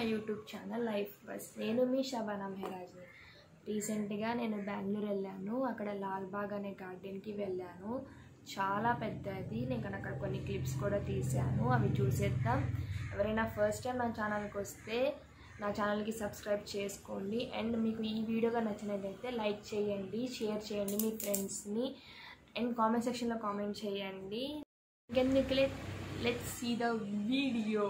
YouTube channel life bus నేను మీ షబానా మెహరాజ్ని రీసెంట్గా నేను బెంగళూరు వెళ్ళాను అక్కడ లాల్బాగ్ అనే గార్డెన్కి వెళ్ళాను చాలా పెద్దది నేను అక్కడ కొన్ని క్లిప్స్ కూడా తీశాను అవి చూసేద్దాం ఎవరైనా ఫస్ట్ టైం నా ఛానల్కి వస్తే నా ఛానల్కి సబ్స్క్రైబ్ చేసుకోండి అండ్ మీకు ఈ వీడియోగా నచ్చినట్లయితే లైక్ చేయండి షేర్ చేయండి మీ ఫ్రెండ్స్ని అండ్ కామెంట్ సెక్షన్లో కామెంట్ చేయండి ఇంకెందుకు let's see the video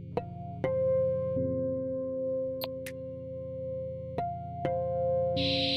you